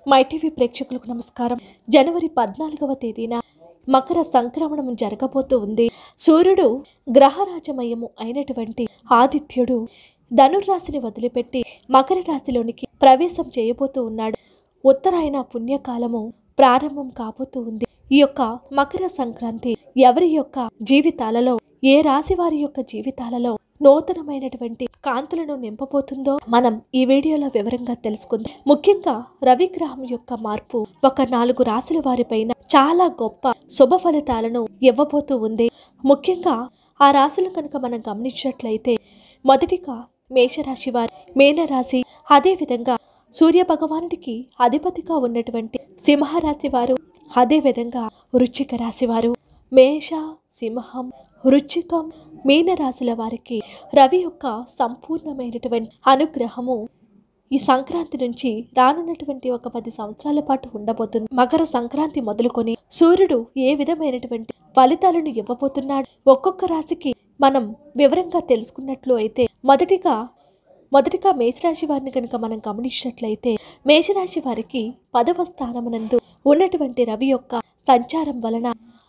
my TV ప్రేక్షకులకు నమస్కారం జనవరి పద్నాలుగవ తేదీన మకర సంక్రమణం జరగబోతూ ఉంది సూర్యుడు గ్రహరాజమయము అయినటువంటి ఆదిత్యుడు ధనుర్రాశిని వదిలిపెట్టి మకర రాశిలోనికి ప్రవేశం చేయబోతూ ఉన్నాడు ఉత్తరాయణ పుణ్యకాలము ప్రారంభం కాబోతూ ఉంది ఈ యొక్క మకర సంక్రాంతి ఎవరి యొక్క జీవితాలలో ఏ రాశి వారి యొక్క జీవితాలలో నూతనమైనటువంటి కాంతులను నింపబోతుందో మనం ఈ వీడియోలో వివరంగా తెలుసుకుందాం ముఖ్యంగా రవిగ్రహం యొక్క మార్పు ఒక నాలుగు రాశుల వారిపైన చాలా గొప్ప శుభ ఫలితాలను ఇవ్వబోతూ ఉంది ముఖ్యంగా ఆ రాశులు కనుక మనం గమనించినట్లయితే మొదటిగా మేషరాశి వారు మేనరాశి అదేవిధంగా సూర్య భగవానుడికి అధిపతిగా ఉన్నటువంటి సింహరాశి వారు అదేవిధంగా వృశ్చిక రాశి వారు మేష సింహం వృశ్చికం మీనరాశుల వారికి రవి యొక్క సంపూర్ణమైనటువంటి అనుగ్రహము ఈ సంక్రాంతి నుంచి రానున్నటువంటి ఒక పది సంవత్సరాల పాటు ఉండబోతుంది మకర సంక్రాంతి మొదలుకొని సూర్యుడు ఏ విధమైనటువంటి ఫలితాలను ఇవ్వబోతున్నాడు ఒక్కొక్క రాశికి మనం వివరంగా తెలుసుకున్నట్లు అయితే మొదటిగా మొదటిగా మేషరాశి వారిని కనుక మనం గమనించినట్లయితే మేషరాశి వారికి పదవ స్థానమునందు ఉన్నటువంటి రవి యొక్క సంచారం వలన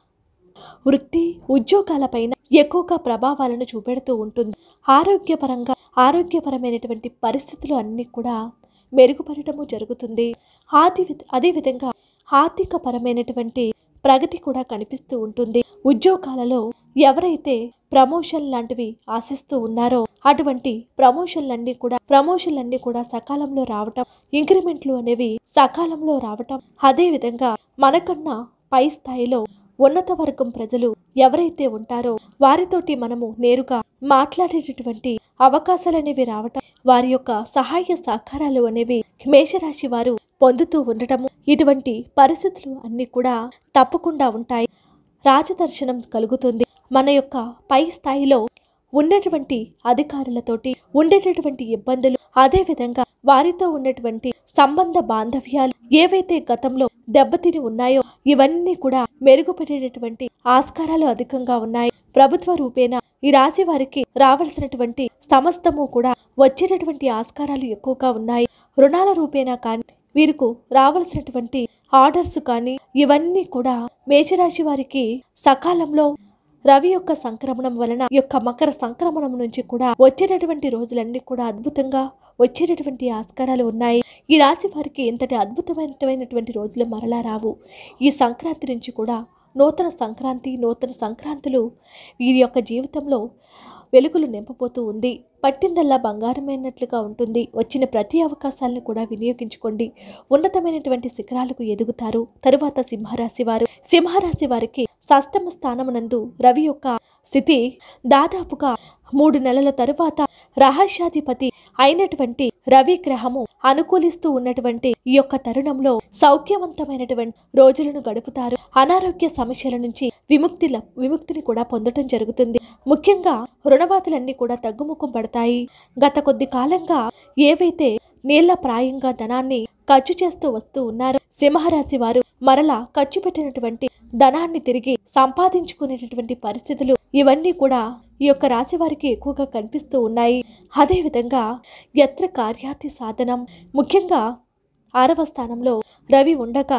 వృత్తి ఉద్యోగాలపైన ఎక్కువగా ప్రభావాలను చూపెడుతూ ఉంటుంది ఆరోగ్యపరంగా ఆరోగ్యపరమైనటువంటి పరిస్థితులు అన్నీ కూడా మెరుగుపడటము జరుగుతుంది ఆది అదేవిధంగా ఆర్థిక పరమైనటువంటి ప్రగతి కూడా కనిపిస్తూ ఉంటుంది ఉద్యోగాలలో ఎవరైతే ప్రమోషన్ లాంటివి ఆశిస్తూ ఉన్నారో అటువంటి ప్రమోషన్లన్నీ కూడా ప్రమోషన్లన్నీ కూడా సకాలంలో రావటం ఇంక్రిమెంట్లు అనేవి సకాలంలో రావటం అదే విధంగా మనకన్నా పై స్థాయిలో ఉన్నత వర్గం ప్రజలు ఎవరైతే ఉంటారో వారితోటి మనము నేరుగా మాట్లాడేటటువంటి అవకాశాలు అనేవి రావటం వారి యొక్క సహాయ సహకారాలు అనేవి మేషరాశి వారు పొందుతూ ఉండటము ఇటువంటి పరిస్థితులు అన్నీ కూడా తప్పకుండా ఉంటాయి రాజదర్శనం కలుగుతుంది మన యొక్క పై స్థాయిలో ఉన్నటువంటి అధికారులతోటి ఉండేటటువంటి ఇబ్బందులు అదే విధంగా వారితో ఉన్నటువంటి సంబంధ బాంధవ్యాలు ఏవైతే గతంలో దెబ్బతిని ఉన్నాయో ఇవన్నీ కూడా మెరుగుపడేటటువంటి ఆస్కారాలు అధికంగా ఉన్నాయి ప్రభుత్వ రూపేణ ఈ రాశి వారికి రావాల్సినటువంటి సమస్తము కూడా వచ్చేటటువంటి ఆస్కారాలు ఎక్కువగా ఉన్నాయి రుణాల రూపేణా కానీ వీరికి రావాల్సినటువంటి ఆర్డర్స్ కానీ ఇవన్నీ కూడా మేషరాశి వారికి సకాలంలో రవి యొక్క సంక్రమణం వలన ఈ యొక్క మకర సంక్రమణం నుంచి కూడా వచ్చేటటువంటి రోజులన్నీ కూడా అద్భుతంగా వచ్చేటటువంటి ఆస్కారాలు ఉన్నాయి ఈ రాశి వారికి ఇంతటి అద్భుతమైనటువంటి రోజులు మరలా రావు ఈ సంక్రాంతి నుంచి కూడా నూతన సంక్రాంతి నూతన సంక్రాంతులు వీరి యొక్క జీవితంలో వెలుగులు నింపబోతూ ఉంది పట్టిందల్లా బంగారమైనట్లుగా ఉంటుంది వచ్చిన ప్రతి అవకాశాలను కూడా వినియోగించుకోండి ఉన్నతమైనటువంటి శిఖరాలకు ఎదుగుతారు తరువాత సింహరాశి వారు సింహరాశి వారికి షష్టమ స్థానమునందు రవి యొక్క స్థితి దాదాపుగా మూడు నెలల తరువాత రహస్యాధిపతి అయినటువంటి రవి గ్రహము అనుకూలిస్తూ ఉన్నటువంటి ఈ యొక్క తరుణంలో సౌఖ్యవంతమైనటువంటి రోజులను గడుపుతారు అనారోగ్య సమస్యల నుంచి విముక్తి ల- విముక్తిని కూడా పొందటం జరుగుతుంది ముఖ్యంగా రుణబాధలన్నీ కూడా తగ్గుముఖం పడతాయి గత కొద్ది కాలంగా ఏవైతే నీళ్ల ప్రాయంగా ధనాన్ని ఖర్చు చేస్తూ వస్తూ ఉన్నారో సింహరాశి వారు మరలా ఖర్చు పెట్టినటువంటి ధనాన్ని తిరిగి సంపాదించుకునేటటువంటి పరిస్థితులు ఇవన్నీ కూడా ఈ యొక్క రాశి వారికి ఎక్కువగా కనిపిస్తూ ఉన్నాయి అదేవిధంగా యత్ర కార్యాతి సాధనం ముఖ్యంగా ఆరవ స్థానంలో రవి ఉండగా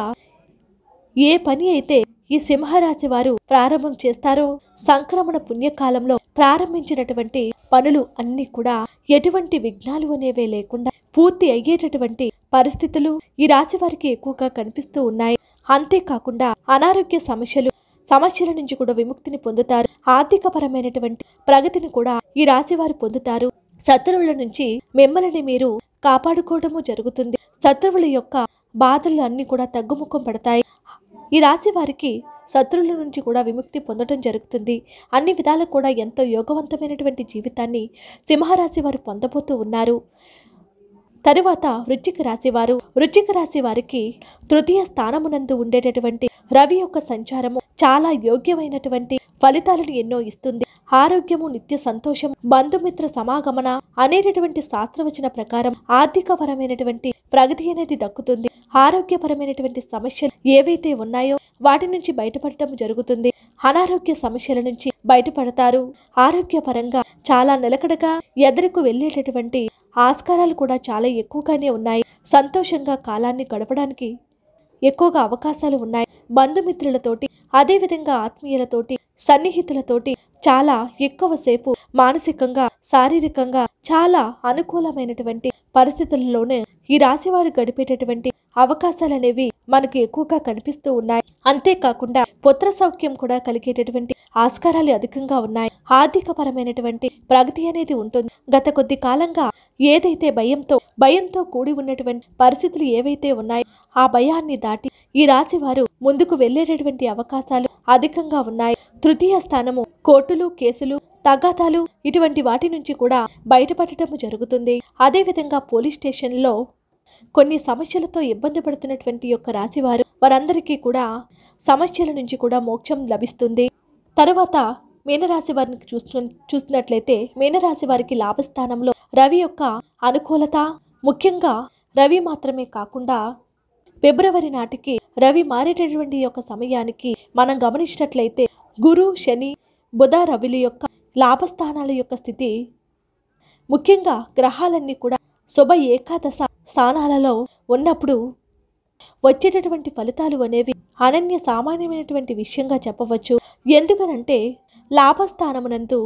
ఏ పని అయితే ఈ సింహరాశి వారు ప్రారంభం చేస్తారో సంక్రమణ పుణ్యకాలంలో ప్రారంభించినటువంటి పనులు అన్ని కూడా ఎటువంటి విఘ్నాలు అనేవే లేకుండా పూర్తి అయ్యేటటువంటి పరిస్థితులు ఈ రాశి వారికి ఎక్కువగా కనిపిస్తూ ఉన్నాయి అంతేకాకుండా అనారోగ్య సమస్యలు సమస్యల నుంచి కూడా విముక్తిని పొందుతారు ఆర్థిక పరమైనటువంటి ప్రగతిని కూడా ఈ రాశి వారు పొందుతారు శత్రువుల నుంచి మిమ్మల్ని మీరు కాపాడుకోవడము జరుగుతుంది శత్రువుల యొక్క బాధలు అన్ని కూడా తగ్గుముఖం పడతాయి ఈ రాశి వారికి శత్రువుల నుంచి కూడా విముక్తి పొందడం జరుగుతుంది అన్ని విధాలకు కూడా ఎంతో యోగవంతమైనటువంటి జీవితాన్ని సింహరాశి వారు పొందబోతూ ఉన్నారు తరువాత వృశ్చిక రాశి వారు వృశ్చిక రాశి వారికి తృతీయ స్థానమునందు ఉండేటటువంటి రవి యొక్క సంచారము చాలా యోగ్యమైనటువంటి ఫలితాలను ఎన్నో ఇస్తుంది ఆరోగ్యము నిత్య సంతోషం బంధుమిత్ర సమాగమన అనేటటువంటి శాస్త్రవచన ప్రకారం ఆర్థిక పరమైనటువంటి ప్రగతి అనేది దక్కుతుంది ఆరోగ్యపరమైనటువంటి సమస్యలు ఏవైతే ఉన్నాయో వాటి నుంచి బయటపడటం జరుగుతుంది అనారోగ్య సమస్యల నుంచి బయటపడతారు ఆరోగ్యపరంగా చాలా నిలకడగా ఎదురుకు వెళ్ళేటటువంటి ఆస్కారాలు కూడా చాలా ఎక్కువగానే ఉన్నాయి సంతోషంగా కాలాన్ని గడపడానికి ఎక్కువగా అవకాశాలు ఉన్నాయి బంధుమిత్రులతోటి అదేవిధంగా ఆత్మీయులతోటి సన్నిహితులతోటి చాలా ఎక్కువసేపు మానసికంగా శారీరకంగా చాలా అనుకూలమైనటువంటి పరిస్థితుల్లోనే ఈ రాశి వారు గడిపేటటువంటి అవకాశాలు అనేవి మనకు ఎక్కువగా కనిపిస్తూ ఉన్నాయి అంతేకాకుండా పుత్ర సౌఖ్యం కూడా కలిగేటటువంటి ఆస్కారాలు అధికంగా ఉన్నాయి ఆర్థిక పరమైనటువంటి ప్రగతి అనేది ఉంటుంది గత కొద్ది కాలంగా ఏదైతే భయంతో భయంతో కూడి ఉన్నటువంటి పరిస్థితులు ఏవైతే ఉన్నాయో ఆ భయాన్ని దాటి ఈ రాశి వారు ముందుకు వెళ్ళేటటువంటి అవకాశాలు అధికంగా ఉన్నాయి తృతీయ స్థానము కోర్టులు కేసులు తగాదాలు ఇటువంటి వాటి నుంచి కూడా బయటపడటం జరుగుతుంది అదేవిధంగా పోలీస్ స్టేషన్లో కొన్ని సమస్యలతో ఇబ్బంది పడుతున్నటువంటి యొక్క రాశివారు వారందరికీ కూడా సమస్యల నుంచి కూడా మోక్షం లభిస్తుంది తర్వాత మీనరాశి వారిని చూస్తు చూస్తున్నట్లయితే మీనరాశి వారికి లాభస్థానంలో రవి యొక్క అనుకూలత ముఖ్యంగా రవి మాత్రమే కాకుండా ఫిబ్రవరి నాటికి రవి మారేటటువంటి యొక్క సమయానికి మనం గమనించినట్లయితే గురు శని బుధ రవిల యొక్క లాభస్థానాల యొక్క స్థితి ముఖ్యంగా గ్రహాలన్నీ కూడా శుభ ఏకాదశ స్థానాలలో ఉన్నప్పుడు వచ్చేటటువంటి ఫలితాలు అనేవి అనన్య సామాన్యమైనటువంటి విషయంగా చెప్పవచ్చు ఎందుకనంటే లాభస్థానమునందు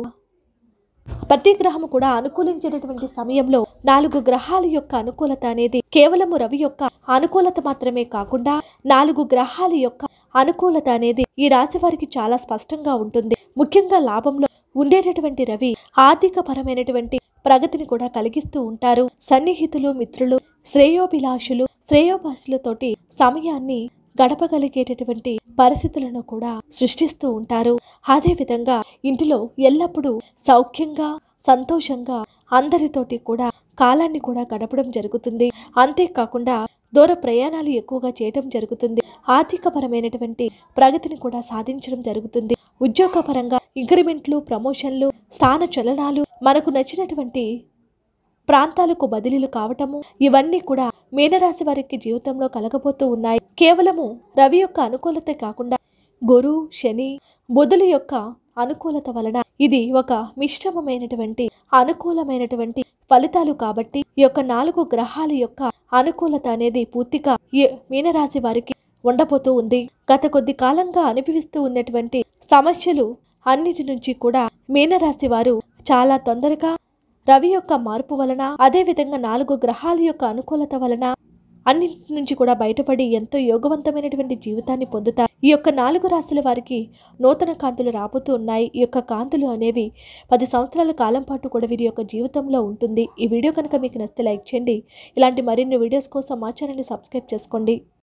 ప్రతి గ్రహము కూడా అనుకూలించేటటువంటి సమయంలో నాలుగు గ్రహాల యొక్క అనుకూలత అనేది కేవలము రవి యొక్క అనుకూలత మాత్రమే కాకుండా నాలుగు గ్రహాల యొక్క అనుకూలత అనేది ఈ రాశి వారికి చాలా స్పష్టంగా ఉంటుంది ముఖ్యంగా లాభంలో ఉండేటటువంటి రవి ఆర్థిక పరమైనటువంటి ప్రగతిని కూడా కలిగిస్తూ ఉంటారు సన్నిహితులు మిత్రులు శ్రేయోభిలాషులు శ్రేయోభాషులతోటి సమయాన్ని గడపగలిగేటటువంటి పరిస్థితులను కూడా సృష్టిస్తూ ఉంటారు అదేవిధంగా ఇంటిలో ఎల్లప్పుడూ సౌఖ్యంగా సంతోషంగా అందరితోటి కూడా కాలాన్ని కూడా గడపడం జరుగుతుంది అంతేకాకుండా దూర ప్రయాణాలు ఎక్కువగా చేయడం జరుగుతుంది ఆర్థికపరమైనటువంటి ప్రగతిని కూడా సాధించడం జరుగుతుంది ఉద్యోగపరంగా ఇంక్రిమెంట్లు ప్రమోషన్లు స్థాన చలనాలు మనకు నచ్చినటువంటి ప్రాంతాలకు బదిలీలు కావటము ఇవన్నీ కూడా మీనరాశి వారికి జీవితంలో కలగబోతూ ఉన్నాయి కేవలము రవి యొక్క అనుకూలత కాకుండా గురు శని బుధుల యొక్క అనుకూలత వలన ఇది ఒక మిశ్రమమైనటువంటి అనుకూలమైనటువంటి ఫలితాలు కాబట్టి ఈ యొక్క నాలుగు గ్రహాల యొక్క అనుకూలత అనేది పూర్తిగా ఈ మీనరాశి వారికి ఉండబోతూ ఉంది గత కొద్ది కాలంగా అనుభవిస్తూ ఉన్నటువంటి సమస్యలు అన్నిటి నుంచి కూడా మీనరాశి వారు చాలా తొందరగా రవి యొక్క మార్పు వలన అదేవిధంగా నాలుగు గ్రహాల యొక్క అనుకూలత వలన అన్నింటి నుంచి కూడా బయటపడి ఎంతో యోగవంతమైనటువంటి జీవితాన్ని పొందుతారు ఈ యొక్క నాలుగు రాశుల వారికి నూతన కాంతులు రాబోతూ ఉన్నాయి ఈ యొక్క కాంతులు అనేవి పది సంవత్సరాల కాలం పాటు కూడా వీరి యొక్క జీవితంలో ఉంటుంది ఈ వీడియో కనుక మీకు నచ్చితే లైక్ చేయండి ఇలాంటి మరిన్ని వీడియోస్ కోసం మా ఛానల్ని సబ్స్క్రైబ్ చేసుకోండి